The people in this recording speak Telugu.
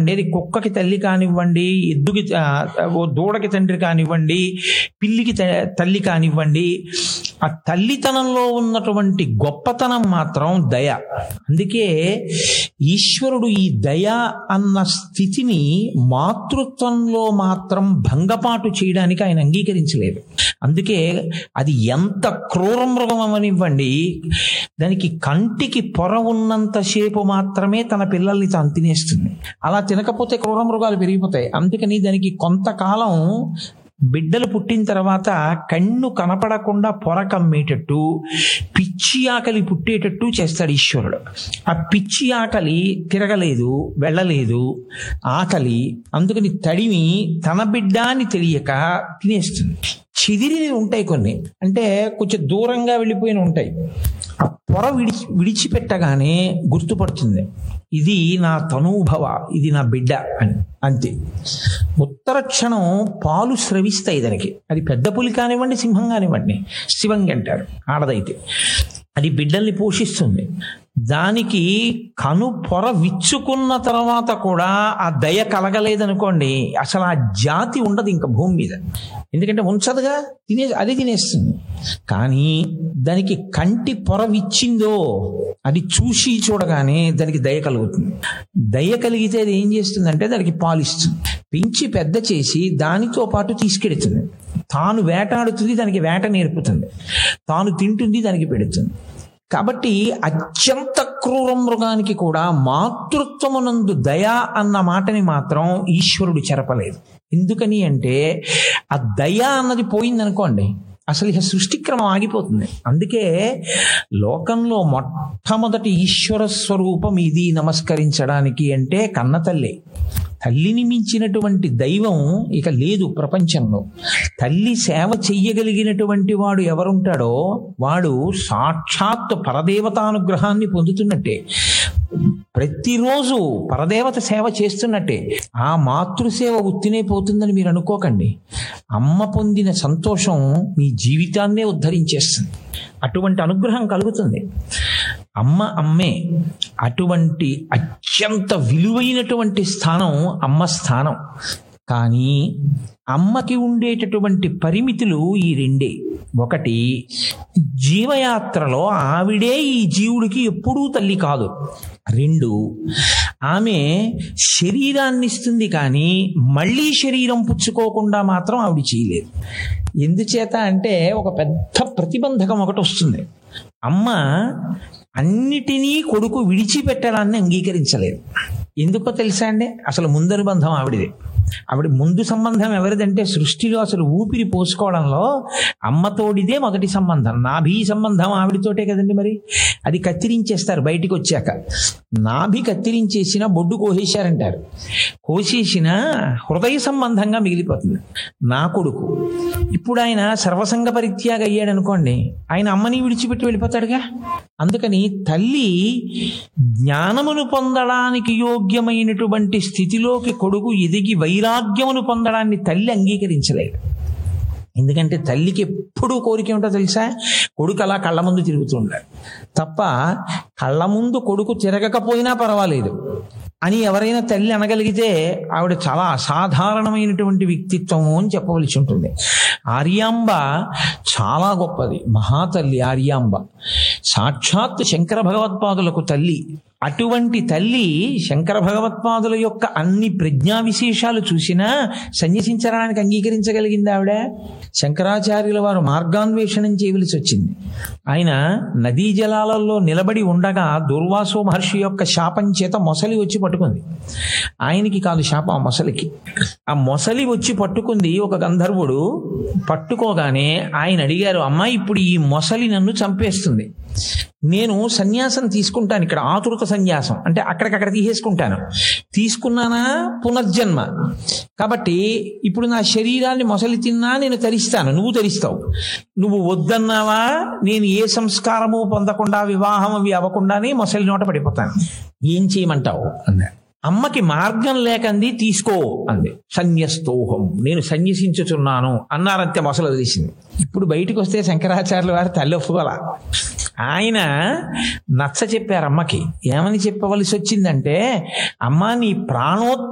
కానివ్వండి అది కుక్కకి తల్లి కానివ్వండి ఎద్దుకి ఆ, ఓ దూడకి తండ్రి కానివ్వండి పిల్లికి త- తల్లి కానివ్వండి ఆ తల్లితనంలో ఉన్నటువంటి గొప్పతనం మాత్రం దయ అందుకే ఈశ్వరుడు ఈ దయ అన్న స్థితిని మాతృత్వంలో మాత్రం భంగపాటు చేయడానికి ఆయన అంగీకరించలేదు అందుకే అది ఎంత క్రూర మృగం అవనివ్వండి దానికి కంటికి పొర ఉన్నంతసేపు మాత్రమే తన పిల్లల్ని తాను తినేస్తుంది అలా తినకపోతే క్రూర మృగాలు పెరిగిపోతాయి అందుకని దానికి కొంతకాలం బిడ్డలు పుట్టిన తర్వాత కన్ను కనపడకుండా పొర కమ్మేటట్టు పిచ్చి ఆకలి పుట్టేటట్టు చేస్తాడు ఈశ్వరుడు ఆ పిచ్చి ఆకలి తిరగలేదు వెళ్ళలేదు ఆకలి అందుకని తడిమి తన బిడ్డ అని తెలియక తినేస్తుంది చిదిరి ఉంటాయి కొన్ని అంటే కొంచెం దూరంగా వెళ్ళిపోయిన ఉంటాయి ఆ పొర విడిచి విడిచిపెట్టగానే గుర్తుపడుతుంది ఇది నా తనూభవ ఇది నా బిడ్డ అని అంతే ఉత్తర క్షణం పాలు స్రవిస్తాయి దానికి అది పెద్ద పులి కానివ్వండి సింహం కానివ్వండి శివంగి అంటారు ఆడదైతే అది బిడ్డల్ని పోషిస్తుంది దానికి కను పొర విచ్చుకున్న తర్వాత కూడా ఆ దయ కలగలేదనుకోండి అసలు ఆ జాతి ఉండదు ఇంకా భూమి మీద ఎందుకంటే ఉంచదుగా తినే అది తినేస్తుంది కానీ దానికి కంటి పొర విచ్చిందో అది చూసి చూడగానే దానికి దయ కలుగుతుంది దయ కలిగితే అది ఏం చేస్తుందంటే దానికి పాలిస్తుంది పెంచి పెద్ద చేసి దానితో పాటు తీసుకెడుతుంది తాను వేటాడుతుంది దానికి వేట నేర్పుతుంది తాను తింటుంది దానికి పెడుతుంది కాబట్టి అత్యంత క్రూర మృగానికి కూడా మాతృత్వమునందు దయ అన్న మాటని మాత్రం ఈశ్వరుడు చెరపలేదు ఎందుకని అంటే ఆ దయ అన్నది పోయిందనుకోండి అసలు ఇక సృష్టిక్రమం ఆగిపోతుంది అందుకే లోకంలో మొట్టమొదటి ఈశ్వర స్వరూపం ఇది నమస్కరించడానికి అంటే కన్న తల్లి తల్లిని మించినటువంటి దైవం ఇక లేదు ప్రపంచంలో తల్లి సేవ చెయ్యగలిగినటువంటి వాడు ఎవరుంటాడో వాడు సాక్షాత్ పరదేవతానుగ్రహాన్ని పొందుతున్నట్టే ప్రతిరోజు పరదేవత సేవ చేస్తున్నట్టే ఆ మాతృసేవ ఉత్తినే పోతుందని మీరు అనుకోకండి అమ్మ పొందిన సంతోషం మీ జీవితాన్నే ఉద్ధరించేస్తుంది అటువంటి అనుగ్రహం కలుగుతుంది అమ్మ అమ్మే అటువంటి అత్యంత విలువైనటువంటి స్థానం అమ్మ స్థానం కానీ అమ్మకి ఉండేటటువంటి పరిమితులు ఈ రెండే ఒకటి జీవయాత్రలో ఆవిడే ఈ జీవుడికి ఎప్పుడూ తల్లి కాదు రెండు ఆమె శరీరాన్ని ఇస్తుంది కానీ మళ్ళీ శరీరం పుచ్చుకోకుండా మాత్రం ఆవిడ చేయలేదు ఎందుచేత అంటే ఒక పెద్ద ప్రతిబంధకం ఒకటి వస్తుంది అమ్మ అన్నిటినీ కొడుకు విడిచిపెట్టడాన్ని అంగీకరించలేదు ఎందుకో తెలుసా అండి అసలు ముందరి బంధం ఆవిడదే ఆవిడ ముందు సంబంధం ఎవరిదంటే సృష్టిలో అసలు ఊపిరి పోసుకోవడంలో అమ్మతోడిదే మొదటి సంబంధం నాభి సంబంధం ఆవిడతోటే కదండి మరి అది కత్తిరించేస్తారు బయటికి వచ్చాక నాభి కత్తిరించేసిన బొడ్డు కోసేశారంటారు కోసేసిన హృదయ సంబంధంగా మిగిలిపోతుంది నా కొడుకు ఇప్పుడు ఆయన సర్వసంగ పరిత్యాగ అయ్యాడు అనుకోండి ఆయన అమ్మని విడిచిపెట్టి వెళ్ళిపోతాడుగా అందుకని తల్లి జ్ఞానమును పొందడానికి యోగ్యమైనటువంటి స్థితిలోకి కొడుకు ఎదిగి వైరాగ్యమును పొందడాన్ని తల్లి అంగీకరించలేదు ఎందుకంటే తల్లికి ఎప్పుడూ కోరిక ఉంటుందో తెలుసా కొడుకు అలా కళ్ళ ముందు తిరుగుతూ ఉండాలి తప్ప కళ్ళ ముందు కొడుకు తిరగకపోయినా పర్వాలేదు అని ఎవరైనా తల్లి అనగలిగితే ఆవిడ చాలా అసాధారణమైనటువంటి వ్యక్తిత్వము అని చెప్పవలసి ఉంటుంది ఆర్యాంబ చాలా గొప్పది మహాతల్లి ఆర్యాంబ సాక్షాత్ శంకర భగవత్పాదులకు తల్లి అటువంటి తల్లి శంకర భగవత్పాదుల యొక్క అన్ని ప్రజ్ఞా విశేషాలు చూసినా సన్యసించడానికి అంగీకరించగలిగింది ఆవిడ శంకరాచార్యుల వారు మార్గాన్వేషణం చేయవలసి వచ్చింది ఆయన నదీ జలాలలో నిలబడి ఉండగా దుర్వాసో మహర్షి యొక్క శాపం చేత మొసలి వచ్చి పట్టుకుంది ఆయనకి కాదు శాపం ఆ మొసలికి ఆ మొసలి వచ్చి పట్టుకుంది ఒక గంధర్వుడు పట్టుకోగానే ఆయన అడిగారు అమ్మా ఇప్పుడు ఈ మొసలి నన్ను చంపేస్తుంది నేను సన్యాసం తీసుకుంటాను ఇక్కడ ఆతురత సన్యాసం అంటే అక్కడికక్కడ తీసేసుకుంటాను తీసుకున్నానా పునర్జన్మ కాబట్టి ఇప్పుడు నా శరీరాన్ని మొసలి తిన్నా నేను తరిస్తాను నువ్వు తరిస్తావు నువ్వు వద్దన్నావా నేను ఏ సంస్కారము పొందకుండా వివాహం అవి అవ్వకుండానే మొసలి నోట పడిపోతాను ఏం చేయమంటావు అన్నాడు అమ్మకి మార్గం లేకంది తీసుకో అంది సన్యస్తోహం నేను సన్యసించుచున్నాను అన్నారంతే మొసలు వదిలేసింది ఇప్పుడు బయటకు వస్తే శంకరాచార్యుల వారు తల్లి ఒప్పుకోల ఆయన నచ్చ చెప్పారు అమ్మకి ఏమని చెప్పవలసి వచ్చిందంటే అమ్మ నీ ప్రాణో